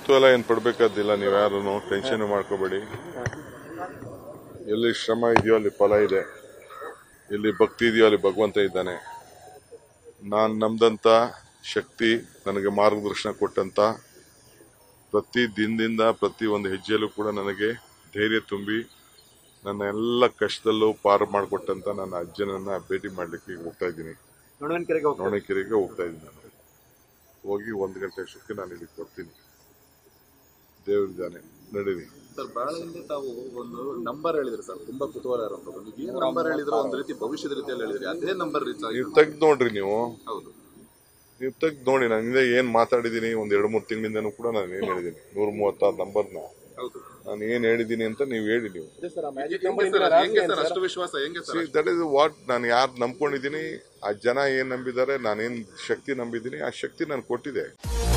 ಕುತೂಹಲ ಏನು ಪಡ್ಬೇಕಾದಿಲ್ಲ ನೀವು ಯಾರು ಟೆನ್ಷನ್ ಮಾಡ್ಕೋಬೇಡಿ ಎಲ್ಲಿ ಶ್ರಮ ಇದೆಯೋ ಅಲ್ಲಿ ಫಲ ಇದೆ ಎಲ್ಲಿ ಭಕ್ತಿ ಇದೆಯೋ ಅಲ್ಲಿ ಭಗವಂತ ಇದ್ದಾನೆ ನಾನು ನಮ್ದಂತ ಶಕ್ತಿ ನನಗೆ ಮಾರ್ಗದರ್ಶನ ಕೊಟ್ಟಂತ ಪ್ರತಿ ದಿನದಿಂದ ಪ್ರತಿ ಒಂದು ಹೆಜ್ಜೆಯಲ್ಲೂ ಕೂಡ ನನಗೆ ಧೈರ್ಯ ತುಂಬಿ ನನ್ನ ಎಲ್ಲ ಕಷ್ಟದಲ್ಲೂ ಪಾರು ಮಾಡಿಕೊಟ್ಟಂತ ನನ್ನ ಅಜ್ಜನನ್ನ ಭೇಟಿ ಮಾಡ್ಲಿಕ್ಕೆ ಈಗ ಹೋಗ್ತಾ ಇದ್ದೀನಿ ನೋಡವನ್ಕೆರೆಗೆ ಹೋಗ್ತಾರೆ ನೋಣಕೆರೆಗೆ ಹೋಗ್ತಾ ಇದ್ದೀನಿ ನಾನು ಹೋಗಿ ಒಂದು ಗಂಟೆ ಅಷ್ಟಕ್ಕೆ ನಾನು ಇಲ್ಲಿಗೆ ಬರ್ತೀನಿ ದೇವರಿದ್ದಾನೆ ನಡೀರಿ ಸರ್ ಬಹಳ ಹಿಂದೆ ತಾವು ಒಂದು ನಂಬರ್ ಹೇಳಿದ್ರಿ ಸರ್ ತುಂಬಾ ಕುತೂಹಲ ಇರೋಂಥದ್ದು ನೀವು ಏನ್ ನಂಬರ್ ಹೇಳಿದ್ರು ಒಂದು ರೀತಿ ಭವಿಷ್ಯದ ರೀತಿಯಲ್ಲಿ ಹೇಳಿದ್ರಿ ಅದೇ ನಂಬರ್ ರೀಚ್ ಆಗಿ ನೀವು ತೆಗ್ದು ನೋಡ್ರಿ ನೀವು ಹೌದು ನೀವು ತೆಗ್ದು ನೋಡಿ ನಾನು ಹಿಂದೆ ಏನು ಮಾತಾಡಿದ್ದೀನಿ ಒಂದು ಎರಡು ಮೂರು ತಿಂಗಳಿಂದನೂ ಕೂಡ ನಾನು ಏನು ಹೇಳಿದ್ದೀನಿ ನೂರ ಮೂವತ್ತಾರು ನಂಬರ್ನ ಹೌದು ನಾನು ಏನು ಹೇಳಿದ್ದೀನಿ ಅಂತ ನೀವು ಹೇಳಿ ನೀವು ಹೆಂಗೆ ಸರ್ ಹೆಂಗೆ ಸರ್ ಅಷ್ಟು ವಿಶ್ವಾಸ ಹೆಂಗೆ ಸರ್ ದಟ್ ಇಸ್ ವಾಟ್ ನಾನು ಯಾರು ನಂಬ್ಕೊಂಡಿದ್ದೀನಿ ಆ ಜನ ಏನು ನಂಬಿದ್ದಾರೆ ನಾನೇನು ಶಕ್ತಿ ನಂಬಿದ್ದೀನಿ ಆ ಶಕ್ತಿ ನಾನು ಕೊಟ್ಟಿದೆ